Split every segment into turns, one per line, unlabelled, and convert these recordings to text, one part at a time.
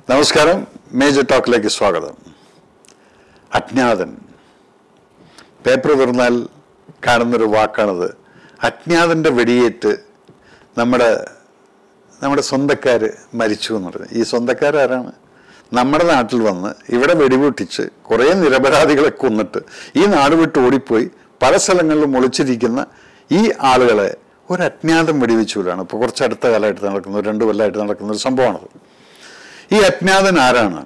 നമസ്കാരം മേജർ ടോക്കിലേക്ക് സ്വാഗതം അജ്ഞാതൻ പേപ്പർ തുറന്നാൽ കാണുന്നൊരു വാക്കാണത് അജ്ഞാതൻ്റെ വെടിയേറ്റ് നമ്മുടെ നമ്മുടെ സ്വന്തക്കാർ മരിച്ചു എന്ന് പറയുന്നത് ഈ സ്വന്തക്കാരാരാണ് നമ്മുടെ നാട്ടിൽ വന്ന് ഇവിടെ വെടിപൊട്ടിച്ച് കുറേ നിരപരാധികളെ കൊന്നിട്ട് ഈ നാട് വിട്ട് ഓടിപ്പോയി പല സ്ഥലങ്ങളിലും ഒളിച്ചിരിക്കുന്ന ഈ ആളുകളെ ഒരു അജ്ഞാതം വെടിവെച്ചുകൊണ്ടാണ് ഇപ്പോൾ കുറച്ച് അടുത്ത കാലമായിട്ട് നടക്കുന്ന ഒരു രണ്ട് കൊല്ലമായിട്ട് നടക്കുന്ന ഒരു സംഭവമാണത് ഈ അജ്ഞാതൻ ആരാണ്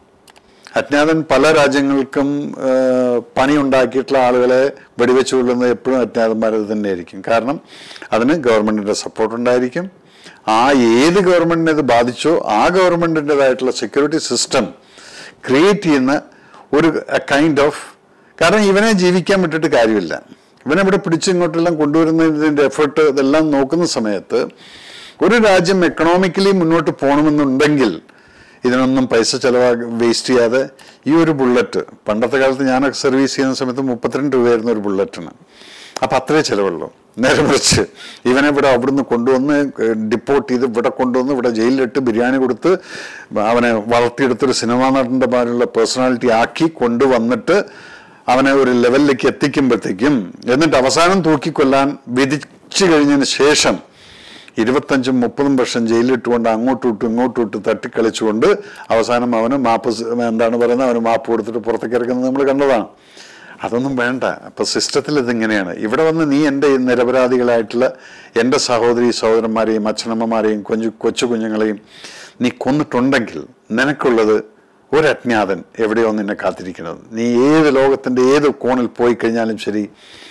അജ്ഞാതൻ പല രാജ്യങ്ങൾക്കും ആ, പണിയുണ്ടാക്കിയിട്ടുള്ള ആളുകളെ വെടിവെച്ച് കൊള്ളുന്നത് എപ്പോഴും അജ്ഞാതന്മാർ തന്നെയായിരിക്കും കാരണം അതിന് ഗവൺമെന്റിന്റെ സപ്പോർട്ട് ഉണ്ടായിരിക്കും ആ ഏത് ഗവൺമെന്റിനെ ഇത് ബാധിച്ചോ ആ ഗവൺമെന്റിൻ്റെതായിട്ടുള്ള സെക്യൂരിറ്റി സിസ്റ്റം ക്രിയേറ്റ് ചെയ്യുന്ന ഒരു കൈൻഡ് ഓഫ് കാരണം ഇവനെ ജീവിക്കാൻ വിട്ടിട്ട് കാര്യമില്ല ഇവനെ ഇവിടെ പിടിച്ച് ഇങ്ങോട്ടെല്ലാം കൊണ്ടുവരുന്നതിൻ്റെ എഫേർട്ട് ഇതെല്ലാം നോക്കുന്ന സമയത്ത് ഒരു രാജ്യം എക്കണോമിക്കലി മുന്നോട്ട് പോകണമെന്നുണ്ടെങ്കിൽ ഇതിനൊന്നും പൈസ ചെലവാ വേസ്റ്റ് ചെയ്യാതെ ഈ ഒരു ബുള്ളറ്റ് പണ്ടത്തെ കാലത്ത് ഞാനൊക്കെ സർവീസ് ചെയ്യുന്ന സമയത്ത് മുപ്പത്തിരണ്ട് രൂപയായിരുന്നു ഒരു ബുള്ളറ്റിന് അപ്പം അത്രേ ചിലവുള്ളൂ നേരെ മറിച്ച് ഇവനെ ഇവിടെ അവിടുന്ന് കൊണ്ടുവന്ന് ഡിപ്പോർട്ട് ചെയ്ത് ഇവിടെ കൊണ്ടുവന്ന് ഇവിടെ ജയിലിലിട്ട് ബിരിയാണി കൊടുത്ത് അവനെ വളർത്തിയെടുത്തൊരു സിനിമാ നടൻ്റെ മാതിരിയുള്ള പേഴ്സണാലിറ്റി ആക്കി കൊണ്ടുവന്നിട്ട് അവനെ ഒരു ലെവലിലേക്ക് എത്തിക്കുമ്പോഴത്തേക്കും എന്നിട്ട് അവസാനം തൂക്കിക്കൊല്ലാൻ വിധിച്ചു കഴിഞ്ഞതിന് ശേഷം ഇരുപത്തഞ്ചും മുപ്പതും വർഷം ജയിലിട്ടുകൊണ്ട് അങ്ങോട്ടും ഇട്ടും ഇങ്ങോട്ടും ഇട്ട് തട്ടിക്കളിച്ചുകൊണ്ട് അവസാനം അവന് മാപ്പ് സ് എന്താണ് പറയുന്നത് അവന് മാപ്പ് കൊടുത്തിട്ട് പുറത്തേക്ക് ഇറക്കുന്നത് നമ്മൾ കണ്ടതാണ് അതൊന്നും വേണ്ട അപ്പൊ സിസ്റ്റത്തിൽ ഇതിങ്ങനെയാണ് ഇവിടെ വന്ന് നീ എൻ്റെ ഈ നിരപരാധികളായിട്ടുള്ള എൻ്റെ സഹോദരി സഹോദരന്മാരെയും അച്ഛനമ്മമാരെയും കൊഞ്ചു കൊച്ചു കുഞ്ഞുങ്ങളെയും നീ കൊന്നിട്ടുണ്ടെങ്കിൽ നിനക്കുള്ളത് ഒരു അജ്ഞാതൻ എവിടെയോ നിന്നെ കാത്തിരിക്കുന്നത് നീ ഏത് ലോകത്തിൻ്റെ ഏത് കോണിൽ പോയി കഴിഞ്ഞാലും ശരി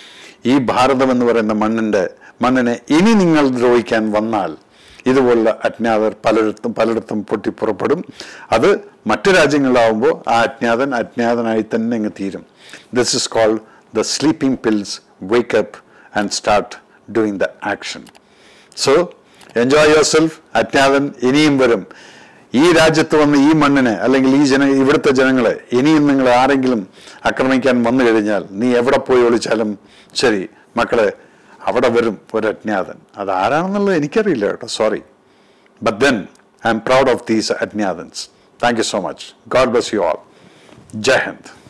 ഈ ഭാരതം എന്ന് പറയുന്ന മണ്ണിൻ്റെ മണ്ണിനെ ഇനി നിങ്ങൾ ദ്രോഹിക്കാൻ വന്നാൽ ഇതുപോലുള്ള അജ്ഞാതർ പലയിടത്തും പലയിടത്തും പൊട്ടിപ്പുറപ്പെടും അത് മറ്റു രാജ്യങ്ങളിലാവുമ്പോൾ ആ അജ്ഞാതൻ അജ്ഞാതനായി തന്നെ അങ്ങ് തീരും this is called the sleeping pills wake up and start doing the action so enjoy yourself അജ്ഞാതൻ ഇനിയും വരും ഈ രാജ്യത്ത് വന്ന് ഈ മണ്ണിനെ അല്ലെങ്കിൽ ഈ ജന ഇവിടുത്തെ ജനങ്ങളെ ഇനിയും നിങ്ങൾ ആരെങ്കിലും ആക്രമിക്കാൻ വന്നു കഴിഞ്ഞാൽ നീ എവിടെ പോയി ഒളിച്ചാലും ശരി മക്കളെ അവിടെ വരും ഒരു അജ്ഞാതൻ അത് ആരാണെന്നുള്ളത് എനിക്കറിയില്ല കേട്ടോ sorry but then I am proud of these അജ്ഞാതൻസ് thank you so much God bless you all Jai Hind